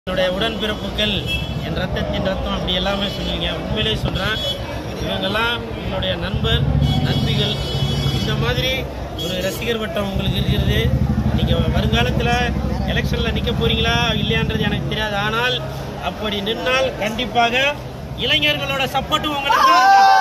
என்னுடைய உடன்பிறப்புகள் என் ரத்தத்தின் ரத்தம் அப்படி எல்லாமே சொல்லுவீங்க உண்மையிலே சொல்கிறேன் இவங்கெல்லாம் உங்களுடைய நண்பர் நண்பிகள் இந்த மாதிரி ஒரு ரசிகர் வட்டம் உங்களுக்கு இருக்கிறது நீங்கள் வருங்காலத்தில் எலெக்ஷனில் நிற்க போறீங்களா இல்லையான்றது எனக்கு தெரியாது ஆனால் அப்படி நின்னால் கண்டிப்பாக இளைஞர்களோட சப்போர்ட்டும் உங்களுக்கு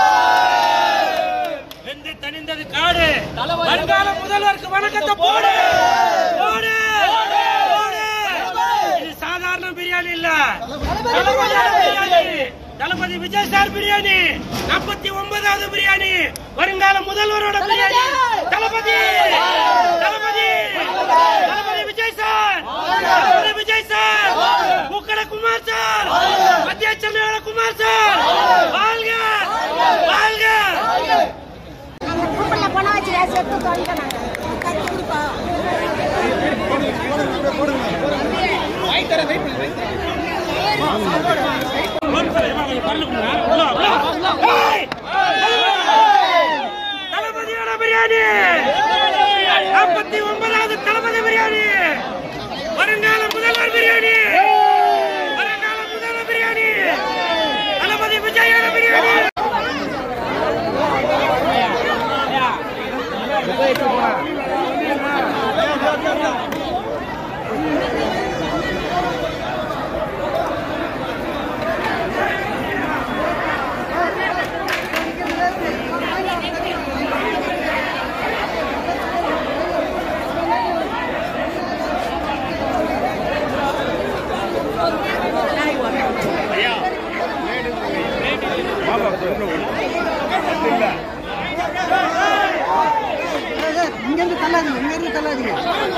வெந்து தணிந்தது காடு வருங்கால முதல்வருக்கு வணக்கத்தை போடு போடு போடு இது சாதாரண பிரியாணி இல்ல தளபதியோட பிரியாணி தளபதி விஜய் சார் பிரியாணி நாற்பத்தி ஒன்பதாவது பிரியாணி வருங்கால முதல்வரோட பிரியாணி தளபதி தளபதி தளபதி விஜய் சார் தளபதி விஜய் சார் முக்கட குமார் சார் மத்திய சென்னையோட குமார் சார் வாழ்க வாழ்க கூப்பிடல போனா வச்சு செத்து தொலைக்க நாங்க தளபதியோட பிரியாணி நாற்பத்தி ஒன்பதாவது தளபதி பிரியாணி வருங்கால முதல்வர் பிரியாணி வருங்கால முதல்வர் பிரியாணி தளபதி விஜயோட பிரியாணி இங்கிருந்து தள்ளாதீங்க இங்கிருந்து தள்ளாதீங்க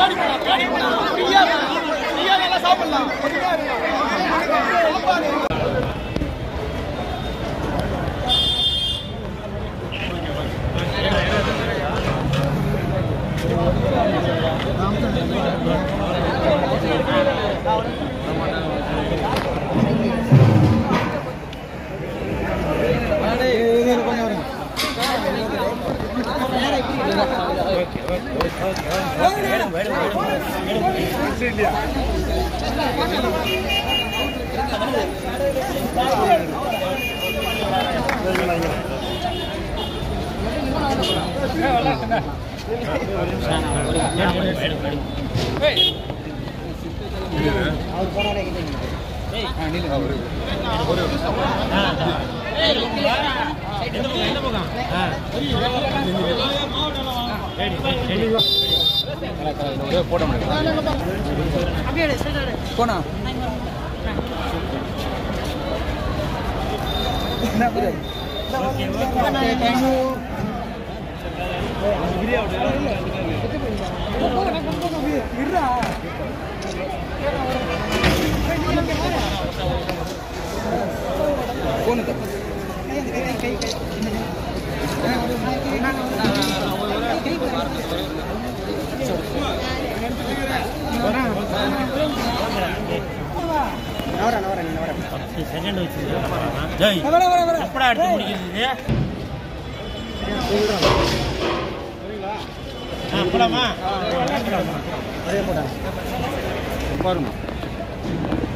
கொஞ்சம் வருங்க அவர் போனாலே கிட்டீங்க ஆ நில்லு போட முடியும் போனா போன நவரேன் நவரேன் நவரேன் பத்து செகண்ட் வச்சிருக்கேன் ஜெய் வர வர வர எப்படா எடுத்து முடிக்கிறது ஆ போலாமா அதே போட்டாங்க பாருங்க